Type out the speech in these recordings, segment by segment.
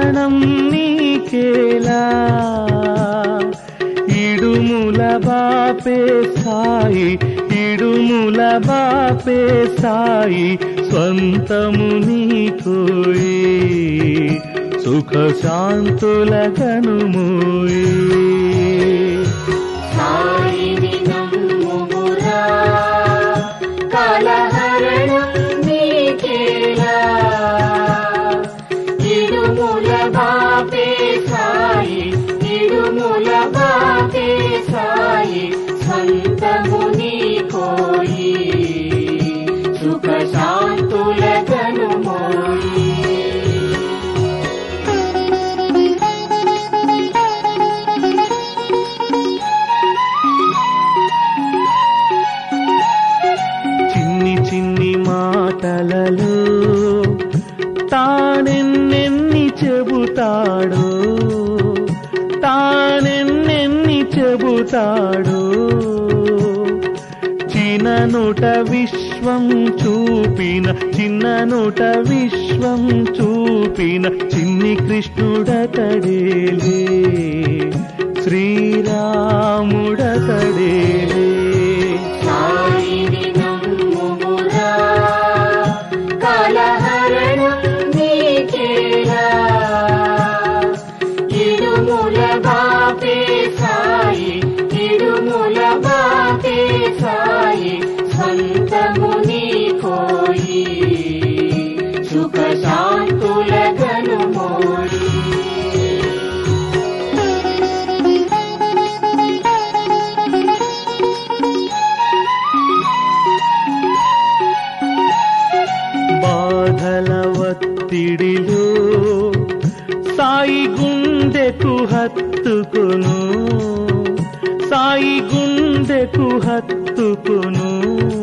హరణం నీకేలా ఇడుముల బాపే సాయి ఇడుముల బాపే సాయి స్వంతము నీకోయి సుఖ శాంతుల కనుమోయి సాయిని నమ్ముమురా కలహరణం నీకేలా ఇడుముల బాపే సాయి ఇడుముల బాపే సాయి సంతము నీకోయి సుఖ శాంతుల కనుమోయి చిన్ని చిన్ని మాటలలో తానెన్నెన్ని చెబుతాడో తానెన్నెన్ని చెబుతాడో చిన్ననుట విశ్వం చూపిన చిన్ననుట విశ్వం చూపిన చిన్ని కృష్ణుడతడేలే శ్రీరాముడతడేలే సాయిని నమ్ముమురా కలహరణం నీకేలా ఇడుముల బాపే సాయి ఇడుముల బాపే సాయి సంతము నీకోయి సుఖ శాంతుల గనుమోయి బాధల ఒత్తిడిలో సాయి గుండెకు హత్తుకును సాయి గుండెకు హత్తుకును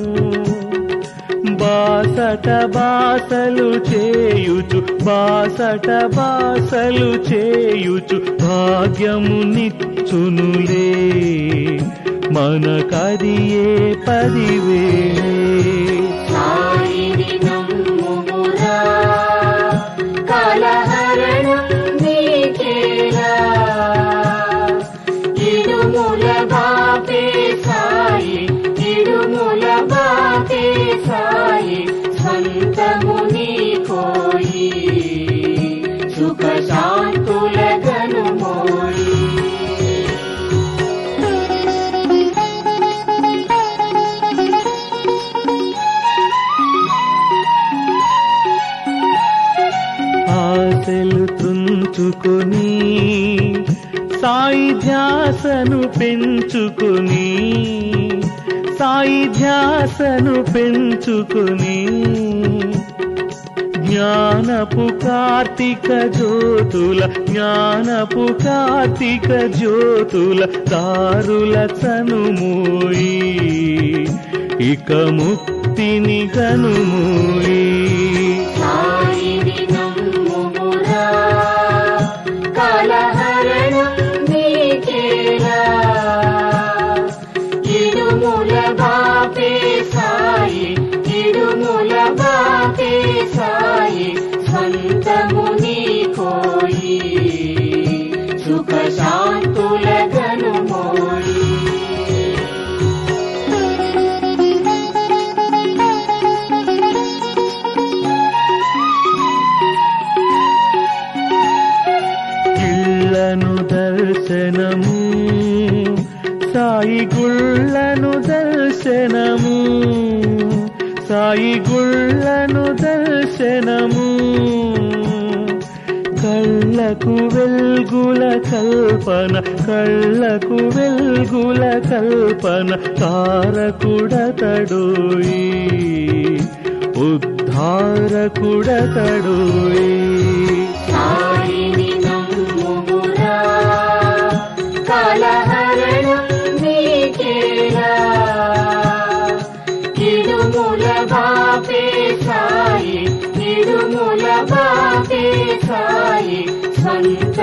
బాసట బాసలు చేయుచు బాసట బాసలు చేయుచు భాగ్యము నిచ్చునులే మనకదియే పదివేలే సాయిని నమ్ముమురా కలహరణం నీకేలా ఇడుముల బాపే సాయి ఇడుముల బాపే సాయి సంతము నీకోయి సుఖ శాంతుల గనుమోయి ఆశలు తుంచుకొని సాయి ధ్యాసను పెంచుకొని సాయి ధ్యాసను పెంచుకొని జ్ఞానపు కార్తీక జ్యోతుల జ్ఞానపు కార్తీక జ్యోతుల దారుల చనుమోయి ఇక ముక్తిని కనుమోయి సాయిని నమ్ముమురా కలహరణం నీకేలా ఇడుముల బాపే సాయి ఇడుముల బాపే సాయి సంతము నీకోయి సుఖ శాంతుల గనుమోయి ఇళ్ళను దర్శనము సాయి గుళ్ళను దర్శనము సాయి గుళ్ళను దర్శనము కళ్ళకు వెల్గుల కల్పన కళ్ళకు వెల్గుల కల్పన తారకుడతడోయి ఉద్ధారకుడతడోయి సాయిని నమ్ముమురా కలహరణం నీకేలా ఇడుముల బాపే సాయి ఇడుముల బాపే సాయి సంత